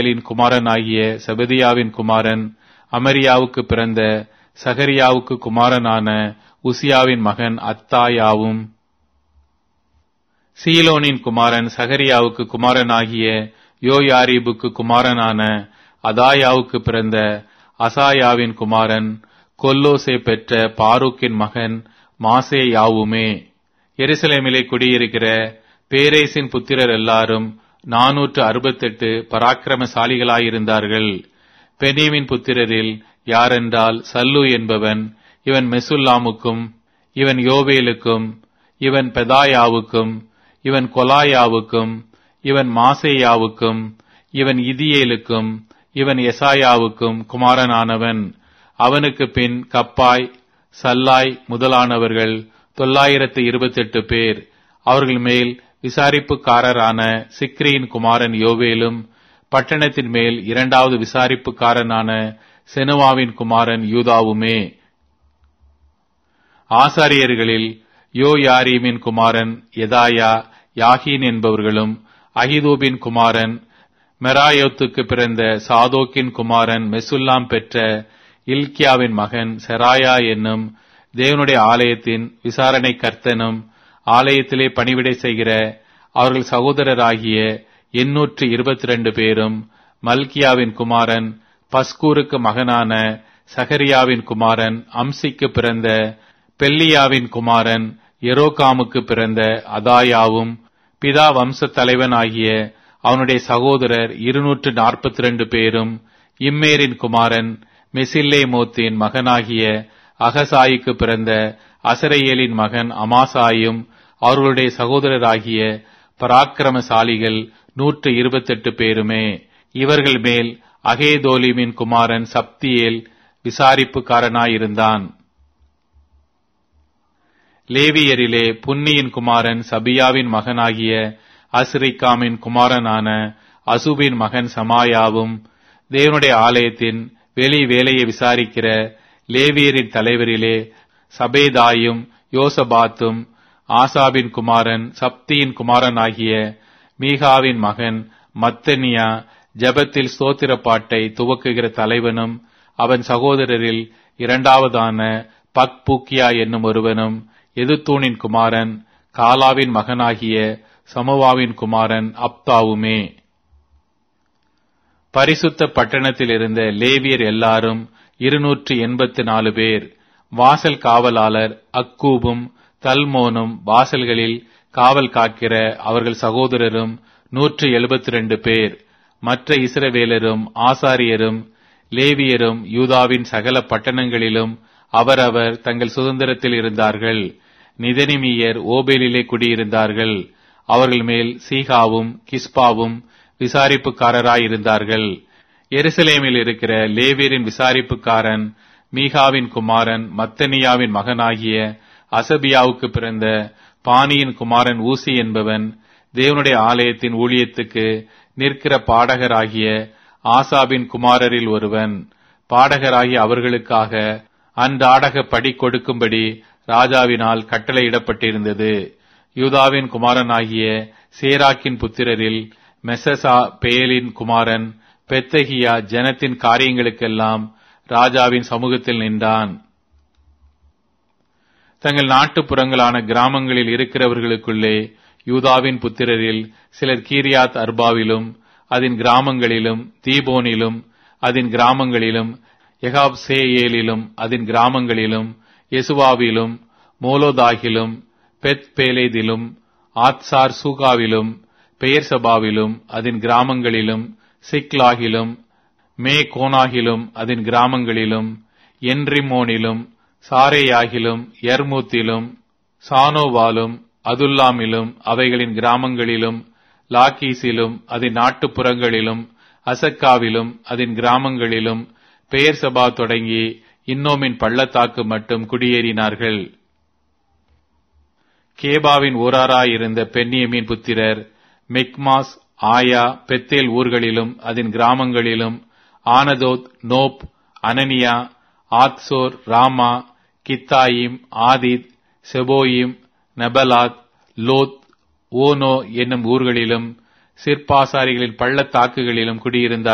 மைக்கேலின் குமாரனாகிய செபதியாவின் குமாரன் அமரியாவுக்கு பிறந்த சகரியாவுக்கு குமாரனான உசியாவின் மகன் அத்தாயாவும் சீலோனின் குமாரன் சகரியாவுக்கு குமாரனாகிய யோயாரீபுக்கு குமாரனான அதாயாவுக்கு பிறந்த அசாயாவின் குமாரன் கொல்லோசே பெற்ற பாரூக்கின் மகன் மாசேயாவுமே எருசலேமிலே குடியிருக்கிற பேரேசின் புத்திரர் எல்லாரும் நாநூற்று அறுபத்தெட்டு பராக்கிரமசாலிகளாயிருந்தார்கள் பெனீமின் புத்திரரில் யாரென்றால் சல்லு என்பவன் இவன் மெசுல்லாமுக்கும் இவன் யோவேலுக்கும் இவன் பெதாயாவுக்கும் இவன் கொலாயாவுக்கும் இவன் மாசேயாவுக்கும் இவன் இதியேலுக்கும் இவன் எசாயாவுக்கும் குமாரனானவன் அவனுக்கு பின் கப்பாய் சல்லாய் முதலானவர்கள் தொள்ளாயிரத்து இருபத்தெட்டு பேர் அவர்கள் மேல் விசாரிப்புக்காரரான சிக்ரியின் குமாரன் யோவேலும் பட்டணத்தின் மேல் இரண்டாவது விசாரிப்புக்காரனான செனுவாவின் குமாரன் யூதாவுமே ஆசாரியர்களில் யோயாரீமின் குமாரன் எதாயா யாகீன் என்பவர்களும் அகிதூபின் குமாரன் மெராயோத்துக்கு பிறந்த சாதோக்கின் குமாரன் மெசுல்லாம் பெற்ற இல்கியாவின் மகன் செராயா என்னும் தேவனுடைய ஆலயத்தின் விசாரணை கர்த்தனும் ஆலயத்திலே பணிவிடை செய்கிற அவர்கள் சகோதரராகிய எண்ணூற்று இருபத்தி ரெண்டு பேரும் மல்கியாவின் குமாரன் பஸ்கூருக்கு மகனான சகரியாவின் குமாரன் அம்சிக்கு பிறந்த பெல்லியாவின் குமாரன் எரோகாமுக்கு பிறந்த அதாயாவும் பிதா வம்ச தலைவன் ஆகிய அவனுடைய சகோதரர் இருநூற்று நாற்பத்தி ரெண்டு பேரும் இம்மேரின் குமாரன் மெசில்லே மோத்தின் மகனாகிய அகசாயிக்கு பிறந்த அசரையேலின் மகன் அமாசாயும் அவர்களுடைய சகோதரராகிய பராக்கிரமசாலிகள் நூற்று இருபத்தெட்டு பேருமே இவர்கள் மேல் அகேதோலிமின் குமாரன் சப்தியேல் விசாரிப்புக்காரனாயிருந்தான் லேவியரிலே புன்னியின் குமாரன் சபியாவின் மகனாகிய அஸ்ரிகாமின் குமாரனான அசுபின் மகன் சமாயாவும் தேவனுடைய ஆலயத்தின் வெளி வேலையை விசாரிக்கிற லேவியரின் தலைவரிலே சபேதாயும் யோசபாத்தும் ஆசாபின் குமாரன் சப்தியின் குமாரனாகிய மீகாவின் மகன் மத்தனியா ஜபத்தில் ஸ்தோத்திர பாட்டை துவக்குகிற தலைவனும் அவன் சகோதரரில் இரண்டாவதான பக்பூக்கியா என்னும் ஒருவனும் எதுத்தூனின் குமாரன் காலாவின் மகனாகிய சமவாவின் குமாரன் அப்தாவுமே பரிசுத்த பட்டணத்தில் இருந்த லேவியர் எல்லாரும் இருநூற்று எண்பத்து நாலு பேர் வாசல் காவலாளர் அக்கூபும் தல்மோனும் வாசல்களில் காவல் காக்கிற அவர்கள் சகோதரரும் நூற்று எழுபத்தி ரெண்டு பேர் மற்ற இஸ்ரவேலரும் ஆசாரியரும் லேவியரும் யூதாவின் சகல பட்டணங்களிலும் அவரவர் தங்கள் சுதந்திரத்தில் இருந்தார்கள் நிதனிமியர் ஓபேலிலே குடியிருந்தார்கள் அவர்கள் மேல் சீகாவும் கிஸ்பாவும் விசாரிப்புக்காரராயிருந்தார்கள் எருசலேமில் இருக்கிற லேவியரின் விசாரிப்புக்காரன் மீகாவின் குமாரன் மத்தனியாவின் மகனாகிய அசபியாவுக்கு பிறந்த பானியின் குமாரன் ஊசி என்பவன் தேவனுடைய ஆலயத்தின் ஊழியத்துக்கு நிற்கிற பாடகராகிய ஆசாபின் குமாரரில் ஒருவன் பாடகராகிய அவர்களுக்காக அன்றாடக படி கொடுக்கும்படி ராஜாவினால் கட்டளையிடப்பட்டிருந்தது யூதாவின் குமாரனாகிய சேராக்கின் புத்திரரில் மெசசா பேலின் குமாரன் பெத்தகியா ஜனத்தின் காரியங்களுக்கெல்லாம் ராஜாவின் சமூகத்தில் நின்றான் தங்கள் நாட்டுப்புறங்களான கிராமங்களில் இருக்கிறவர்களுக்குள்ளே யூதாவின் புத்திரரில் சிலர் கீரியாத் அர்பாவிலும் அதன் கிராமங்களிலும் தீபோனிலும் அதன் கிராமங்களிலும் எகாப்சேயேலிலும் அதன் கிராமங்களிலும் எசுவாவிலும் மோலோதாகிலும் பெத் பேலேதிலும் ஆத்சார் சூகாவிலும் பெயர் சபாவிலும் அதன் கிராமங்களிலும் சிக்லாகிலும் மே கோனாகிலும் அதன் கிராமங்களிலும் என்ரிமோனிலும் சாரேயாகிலும் எர்மூத்திலும் சானோவாலும் அதுல்லாமிலும் அவைகளின் கிராமங்களிலும் லாக்கீஸிலும் அதன் நாட்டுப்புறங்களிலும் அசக்காவிலும் அதன் கிராமங்களிலும் பெயர் சபா தொடங்கி இன்னோமின் பள்ளத்தாக்கு மட்டும் குடியேறினார்கள் கேபாவின் ஊராராயிருந்த பென்னியமின் புத்திரர் மிக்மாஸ் ஆயா பெத்தேல் ஊர்களிலும் அதன் கிராமங்களிலும் Anathoth Nob Ananiah Hazor Ramah Gittaim Hadid Zeboim Neballat Lod Ono என்னும் ஊர்களிலும் சிற்பாசாரிகளின் பள்ளத்தாக்குகளிலும் குடியிருந்தார்